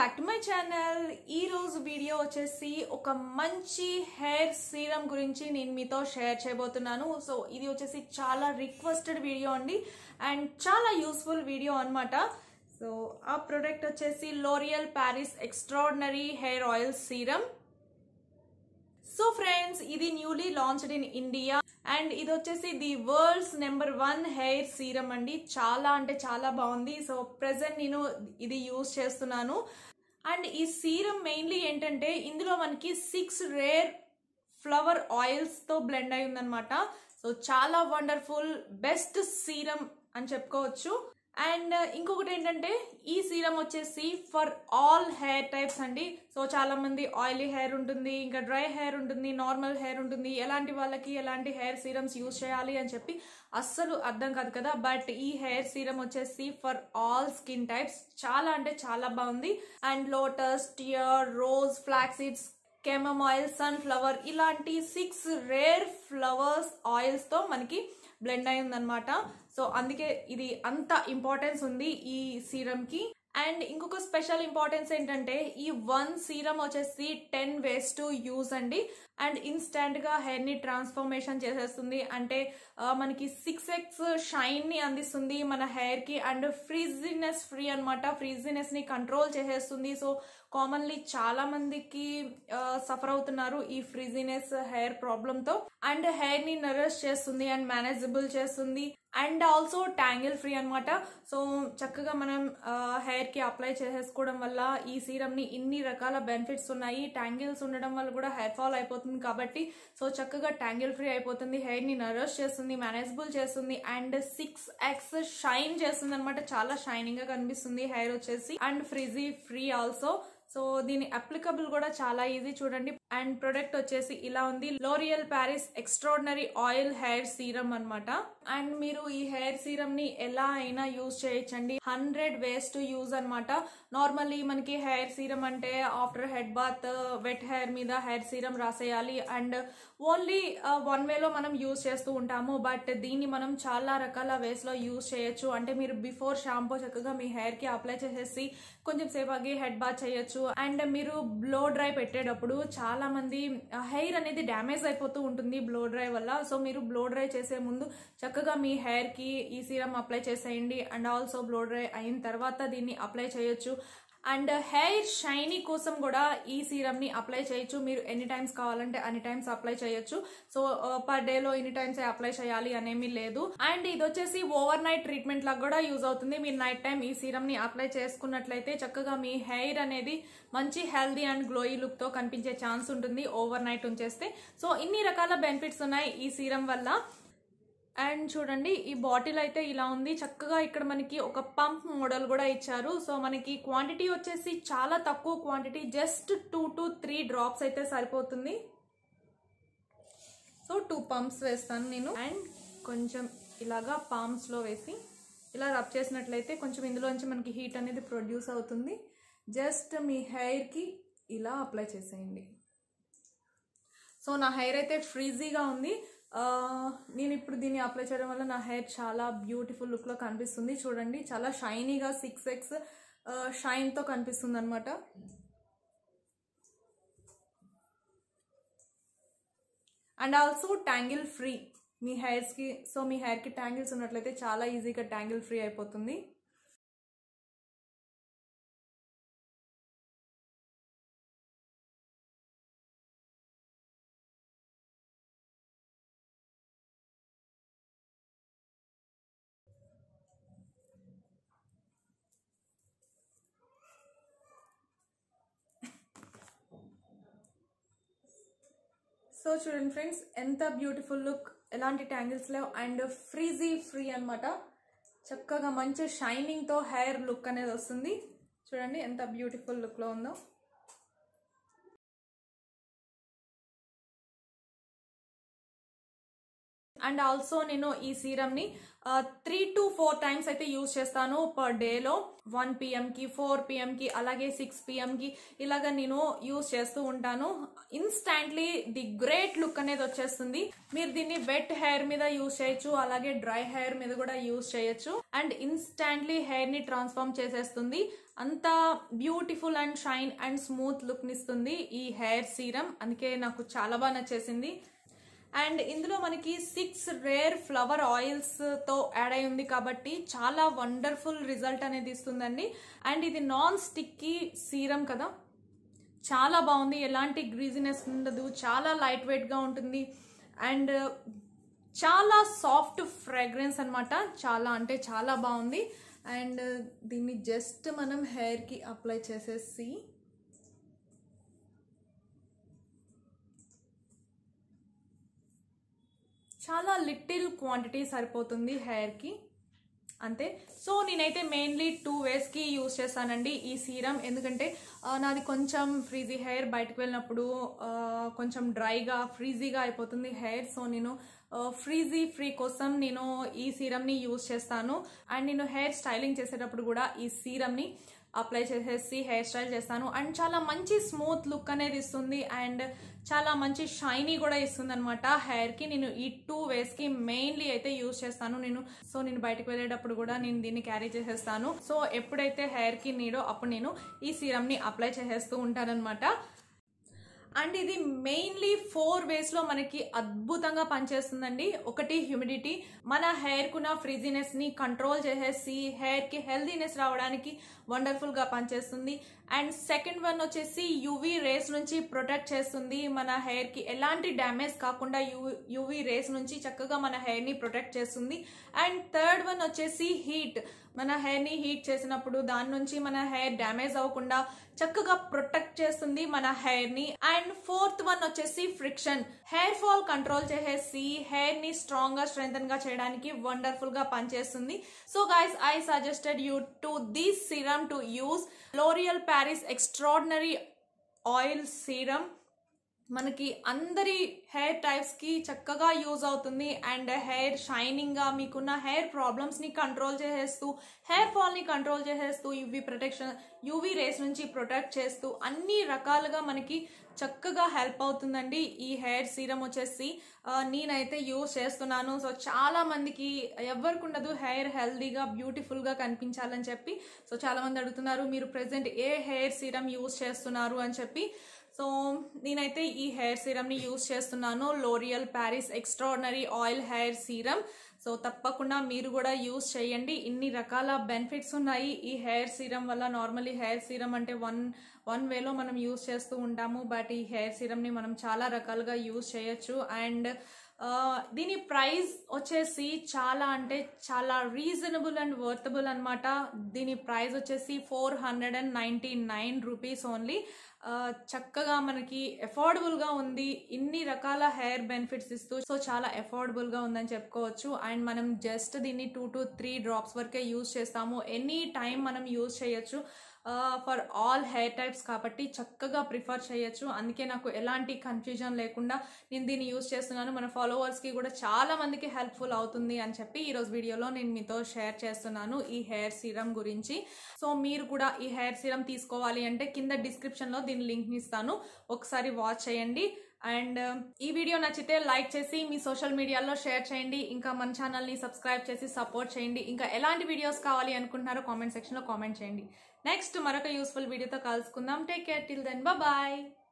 back to my channel ఈ రోజు video వచ్చేసి ఒక మంచి హెయిర్ సీరం గురించి నేను మీతో షేర్ చేయబోతున్నాను సో ఇది వచ్చేసి చాలా రిక్వెస్టెడ్ వీడియో అండి అండ్ చాలా యూస్ఫుల్ వీడియో అన్నమాట సో ఆ ప్రోడక్ట్ వచ్చేసి L'Oreal Paris extraordinary hair oil serum so friends ఇది newly launched in India and ఇది వచ్చేసి the world's number one hair serum అండి చాలా అంటే చాలా బాగుంది సో ప్రెసెంట్ నేను ఇది యూజ్ చేస్తున్నాను అండ్ ఈ సీరం మెయిన్లీ ఏంటంటే ఇందులో మనకి సిక్స్ రేర్ ఫ్లవర్ ఆయిల్స్ తో బ్లెండ్ అయి ఉందన్నమాట సో చాలా వండర్ఫుల్ బెస్ట్ సీరం అని చెప్పుకోవచ్చు అండ్ ఇంకొకటి ఏంటంటే ఈ సీరం వచ్చేసి ఫర్ ఆల్ హెయిర్ టైప్స్ అండి సో చాలా మంది ఆయిలీ హెయిర్ ఉంటుంది ఇంకా డ్రై హెయిర్ ఉంటుంది నార్మల్ హెయిర్ ఉంటుంది ఎలాంటి వాళ్ళకి ఎలాంటి హెయిర్ సీరమ్స్ యూజ్ చేయాలి అని చెప్పి అస్సలు అర్థం కాదు కదా బట్ ఈ హెయిర్ సీరం వచ్చేసి ఫర్ ఆల్ స్కిన్ టైప్స్ చాలా అంటే చాలా బాగుంది and lotus tiare rose flaxseeds chamomile sunflower ఇలాంటి సిక్స్ రేర్ ఫ్లవర్స్ ఆయిల్స్ తో మనకి బ్లెండ్ అయి ఉందన్నమాట సో అందుకే ఇది అంత ఇంపార్టెన్స్ ఉంది ఈ సీరం కి అండ్ ఇంకొక స్పెషల్ ఇంపార్టెన్స్ ఏంటంటే ఈ వన్ సీరం వచ్చేసి టెన్ వేస్ టు యూజ్ అండి అండ్ ఇన్స్టెంట్ గా హెయిర్ ని ట్రాన్స్ఫర్మేషన్ చేసేస్తుంది అంటే ఆ, మనకి సిక్స్ ఎక్స్ షైన్ ని అందిస్తుంది మన హెయిర్ కి అండ్ ఫ్రీజినెస్ ఫ్రీ అనమాట ఫ్రీజినెస్ ని కంట్రోల్ చేసేస్తుంది సో కామన్లీ చాలా మందికి సఫర్ అవుతున్నారు ఈ ఫ్రీజినెస్ హెయిర్ ప్రాబ్లమ్ తో అండ్ హెయిర్ ని నరిష్ చేస్తుంది అండ్ మేనేజబుల్ చేస్తుంది అండ్ ఆల్సో ట్యాంగిల్ ఫ్రీ అన్నమాట సో చక్కగా మనం హెయిర్ కి అప్లై చేసేసుకోవడం వల్ల ఈ సీరం ని ఇన్ని రకాల బెనిఫిట్స్ ఉన్నాయి ట్యాంగిల్స్ ఉండడం వల్ల కూడా హెయిర్ ఫాల్ అయిపోతుంది కాబట్టి సో చక్కగా ట్యాంగిల్ ఫ్రీ అయిపోతుంది హెయిర్ ని నరిష్ చేస్తుంది మేనేజబుల్ చేస్తుంది అండ్ సిక్స్ ఎక్స్ షైన్ చేస్తుంది అనమాట చాలా షైనింగ్ గా కనిపిస్తుంది హెయిర్ వచ్చేసి and frizzy free also so దీని అప్లికబుల్ కూడా చాలా ఈజీ చూడండి అండ్ ప్రొడక్ట్ వచ్చేసి ఇలా ఉంది L'Oreal Paris extraordinary oil hair serum అన్నమాట అండ్ మీరు ఈ హెయిర్ సీరం ని ఎలా అయినా యూజ్ చేయొచ్చండి హండ్రెడ్ వేస్ టు యూజ్ అనమాట నార్మల్లీ మనకి హెయిర్ సీరం అంటే after head bath wet hair మీద హెయిర్ సీరం రాసేయాలి అండ్ ఓన్లీ వన్ వేలో మనం యూజ్ చేస్తూ ఉంటాము బట్ దీన్ని మనం చాలా రకాల వేస్ లో యూజ్ చేయొచ్చు అంటే మీరు బిఫోర్ షాంపూ చక్కగా మీ హెయిర్ కి అప్లై చేసేసి కొంచెం సేపు ఆగి హెడ్ బాత్ చేయొచ్చు అండ్ మీరు బ్లో డ్రై పెట్టేటప్పుడు చాలా మంది హెయిర్ అనేది డ్యామేజ్ అయిపోతూ ఉంటుంది బ్లో డ్రై వల్ల సో మీరు బ్లో డ్రై చేసే ముందు చక్కగా మీ హెయిర్ కి ఈ సీరం అప్లై చేసేయండి అండ్ ఆల్సో బ్లో డ్రై అయిన తర్వాత దీన్ని అప్లై చేయొచ్చు అండ్ హెయిర్ షైనీ కోసం కూడా ఈ సీరం ని అప్లై చేయొచ్చు మీరు ఎన్ని టైమ్స్ కావాలంటే అన్ని టైమ్స్ అప్లై చేయొచ్చు సో పర్ డే లో ఎన్ని టైమ్స్ అప్లై చేయాలి అనేమి లేదు అండ్ ఇది వచ్చేసి ఓవర్ నైట్ ట్రీట్మెంట్ లాగా కూడా యూజ్ అవుతుంది మీరు నైట్ టైం ఈ సీరం ని అప్లై చేసుకున్నట్లయితే చక్కగా మీ హెయిర్ అనేది మంచి హెల్దీ అండ్ గ్లోయి లుక్ తో కనిపించే ఛాన్స్ ఉంటుంది ఓవర్ నైట్ ఉంచేస్తే సో ఇన్ని రకాల బెనిఫిట్స్ ఉన్నాయి ఈ సీరం వల్ల అండ్ చూడండి ఈ బాటిల్ అయితే ఇలా ఉంది చక్కగా ఇక్కడ మనకి ఒక పంప్ మోడల్ కూడా ఇచ్చారు సో మనకి క్వాంటిటీ వచ్చేసి చాలా తక్కువ quantity just two to three drops అయితే సరిపోతుంది సో టూ పంప్స్ వేస్తాను నేను అండ్ కొంచెం ఇలాగా palms లో వేసి ఇలా రబ్ చేసినట్లయితే కొంచెం ఇందులోంచి మనకి హీట్ అనేది ప్రొడ్యూస్ అవుతుంది జస్ట్ మీ హెయిర్కి ఇలా అప్లై చేసేయండి సో నా హెయిర్ అయితే ఫ్రీజీగా ఉంది ఆ, నేను ఇప్పుడు దీన్ని అప్లై చేయడం వల్ల నా హెయిర్ చాలా బ్యూటిఫుల్ లుక్లో కనిపిస్తుంది చూడండి చాలా షైనీగా సిక్స్ ఎక్స్ షైన్తో కనిపిస్తుంది అనమాట అండ్ ఆల్సో ట్యాంగిల్ ఫ్రీ మీ హెయిర్స్కి సో మీ హెయిర్కి ట్యాంగిల్స్ ఉన్నట్లయితే చాలా ఈజీగా ట్యాంగిల్ ఫ్రీ అయిపోతుంది సో చూడండి ఫ్రెండ్స్ ఎంత బ్యూటిఫుల్ లుక్ ఎలాంటి ట్యాంగిల్స్ లేవు అండ్ ఫ్రీజీ ఫ్రీ అన్నమాట చక్కగా మంచి షైనింగ్ తో హెయిర్ లుక్ అనేది వస్తుంది చూడండి ఎంత బ్యూటిఫుల్ లుక్ లో ఉందో అండ్ ఆల్సో నేను ఈ సీరమ్ని త్రీ టు ఫోర్ టైమ్స్ అయితే యూజ్ చేస్తాను పర్ డేలో వన్ పిఎంకి ఫోర్ పిఎంకి అలాగే సిక్స్ పిఎంకి ఇలాగ నేను యూజ్ చేస్తూ ఉంటాను ఇన్స్టాంట్లీ ది గ్రేట్ లుక్ అనేది వచ్చేస్తుంది మీరు దీన్ని వెట్ హెయిర్ మీద యూజ్ చేయొచ్చు అలాగే డ్రై హెయిర్ మీద కూడా యూజ్ చేయొచ్చు అండ్ ఇన్స్టాంట్లీ హెయిర్ ని ట్రాన్స్ఫార్మ్ చేసేస్తుంది అంత beautiful and shine and smooth look నిస్తుంది ఈ హెయిర్ సీరం అందుకే నాకు చాలా బాగా నచ్చేసింది అండ్ ఇందులో మనకి సిక్స్ రేర్ ఫ్లవర్ ఆయిల్స్ తో యాడ్ అయి ఉంది కాబట్టి చాలా వండర్ఫుల్ రిజల్ట్ అనేది ఇస్తుందండి అండ్ ఇది నాన్ స్టిక్కీ సీరం కదా చాలా బాగుంది ఎలాంటి గ్రీజినెస్ ఉండదు చాలా లైట్ వెయిట్ గా ఉంటుంది అండ్ చాలా సాఫ్ట్ ఫ్రాగ్రెన్స్ అన్నమాట చాలా అంటే చాలా బాగుంది అండ్ దీన్ని జస్ట్ మనం హెయిర్ కి అప్లై చేసేసి చాలా లిటిల్ క్వాంటిటీ సరిపోతుంది హెయిర్కి అంతే సో నేనైతే మెయిన్లీ టూ వేస్కి యూస్ చేస్తానండి ఈ సీరం ఎందుకంటే ఆ, నాది కొంచెం ఫ్రీజీ హెయిర్ బయటకు వెళ్ళినప్పుడు ఆ, కొంచెం డ్రైగా ఫ్రీజీగా అయిపోతుంది హెయిర్ సో నేను ఫ్రీజీ ఫ్రీ కోసం నేను ఈ సీరమ్ని యూస్ చేస్తాను అండ్ నేను హెయిర్ స్టైలింగ్ చేసేటప్పుడు కూడా ఈ సీరమ్ని అప్లై చేసేసి హెయిర్ స్టైల్ చేస్తాను అండ్ చాలా మంచి స్మూత్ లుక్ అనేది ఇస్తుంది అండ్ చాలా మంచి షైనీ కూడా ఇస్తుంది అనమాట హెయిర్ కి నేను ఈ టూ వేస్ కి మెయిన్లీ అయితే యూజ్ చేస్తాను నేను సో నేను బయటకు వెళ్ళేటప్పుడు కూడా నేను దీన్ని క్యారీ చేసేస్తాను సో ఎప్పుడైతే హెయిర్ కి నీడో అప్పుడు నేను ఈ సీరమ్ ని అప్లై చేసేస్తూ ఉంటానన్నమాట అండ్ ఇది మెయిన్లీ ఫోర్ వేస్ లో మనకి అద్భుతంగా పనిచేస్తుందండి ఒకటి హ్యూమిడిటీ మన హెయిర్ కున్న ఫ్రిజినెస్ ని కంట్రోల్ చేసేసి హెయిర్ కి హెల్దీనెస్ రావడానికి వండర్ఫుల్ గా పనిచేస్తుంది అండ్ సెకండ్ వన్ వచ్చేసి యువి రేస్ నుంచి ప్రొటెక్ట్ చేస్తుంది మన హెయిర్ కి ఎలాంటి డ్యామేజ్ కాకుండా యువి రేస్ నుంచి చక్కగా మన హెయిర్ ని ప్రొటెక్ట్ చేస్తుంది అండ్ థర్డ్ వన్ వచ్చేసి హీట్ మన హెయిర్ ని హీట్ చేసినప్పుడు దాని నుంచి మన హెయిర్ డ్యామేజ్ అవ్వకుండా చక్కగా ప్రొటెక్ట్ చేస్తుంది మన హెయిర్ ని అండ్ ఫోర్త్ వన్ వచ్చేసి ఫ్రిక్షన్ హెయిర్ ఫాల్ కంట్రోల్ చేసేసి హెయిర్ ని స్ట్రాంగ్ గా స్ట్రెంగ్ గా చేయడానికి వండర్ఫుల్ గా పనిచేస్తుంది so guys I suggested you to this serum to use L'Oreal Paris extraordinary oil serum మనకి అందరి హెయిర్ టైప్స్ కి చక్కగా యూజ్ అవుతుంది అండ్ హెయిర్ షైనింగ్ గా మీకున్న హెయిర్ ప్రాబ్లమ్స్ ని కంట్రోల్ చేసేస్తూ హెయిర్ ఫాల్ ని కంట్రోల్ చేసేస్తూ యూవి ప్రొటెక్షన్ యూవి రేస్ నుంచి ప్రొటెక్ట్ చేస్తూ అన్ని రకాలుగా మనకి చక్కగా హెల్ప్ అవుతుందండి ఈ హెయిర్ సీరం వచ్చేసి ఆ, నేనైతే యూజ్ చేస్తున్నాను సో చాలా మందికి ఎవరికి ఉండదు హెయిర్ హెల్దీగా బ్యూటిఫుల్ గా కనిపించాలని చెప్పి సో చాలా మంది అడుగుతున్నారు మీరు ప్రెసెంట్ ఏ హెయిర్ సీరం యూజ్ చేస్తున్నారు అని చెప్పి సో నేనైతే ఈ హెయిర్ సీరమ్ ని యూజ్ చేస్తున్నాను L'Oreal Paris extraordinary oil hair serum so తప్పకుండా మీరు కూడా యూజ్ చేయండి ఇన్ని రకాల బెనిఫిట్స్ ఉన్నాయి ఈ హెయిర్ సీరం వల్ల నార్మల్లీ హెయిర్ సీరం అంటే వన్ వన్ వేలో మనం యూజ్ చేస్తూ ఉంటాము బట్ ఈ హెయిర్ సీరమ్ని మనం చాలా రకాలుగా యూజ్ చేయొచ్చు అండ్ ఆ, దీని ప్రైస్ వచ్చేసి చాలా అంటే చాలా రీజనబుల్ అండ్ వర్తబుల్ అన్నమాట దీని ప్రైస్ వచ్చేసి four hundred and ninety nine rupees only చక్కగా మనకి affordable గా ఉంది ఇన్ని రకాల హెయిర్ బెనిఫిట్స్ ఇస్తూ సో చాలా affordable గా ఉందని చెప్పుకోవచ్చు అండ్ మనం జస్ట్ దీన్ని టూ టు త్రీ డ్రాప్స్ వరకే యూజ్ చేస్తాము ఎనీ టైం మనం యూజ్ చేయొచ్చు ఫర్ ఆల్ హెయిర్ టైప్స్ కాబట్టి చక్కగా ప్రిఫర్ చేయొచ్చు అందుకే నాకు ఎలాంటి కన్ఫ్యూజన్ లేకుండా నేను దీన్ని యూజ్ చేస్తున్నాను మన ఫాలోవర్స్కి కూడా చాలా మందికి హెల్ప్ఫుల్ అవుతుంది అని చెప్పి ఈరోజు వీడియోలో నేను మీతో షేర్ చేస్తున్నాను ఈ హెయిర్ సీరం గురించి సో మీరు కూడా ఈ హెయిర్ సీరం తీసుకోవాలి అంటే కింద డిస్క్రిప్షన్లో దీని లింక్ని ఇస్తాను ఒకసారి వాచ్ చేయండి అండ్ ఈ వీడియో నచ్చితే లైక్ చేసి మీ సోషల్ మీడియాలో షేర్ చేయండి ఇంకా మన ఛానల్ని సబ్స్క్రైబ్ చేసి సపోర్ట్ చేయండి ఇంకా ఎలాంటి వీడియోస్ కావాలి అనుకుంటున్నారో కామెంట్ సెక్షన్లో కామెంట్ చేయండి నెక్స్ట్ మరొక యూస్ఫుల్ వీడియోతో కలుసుకుందాం take care till then bye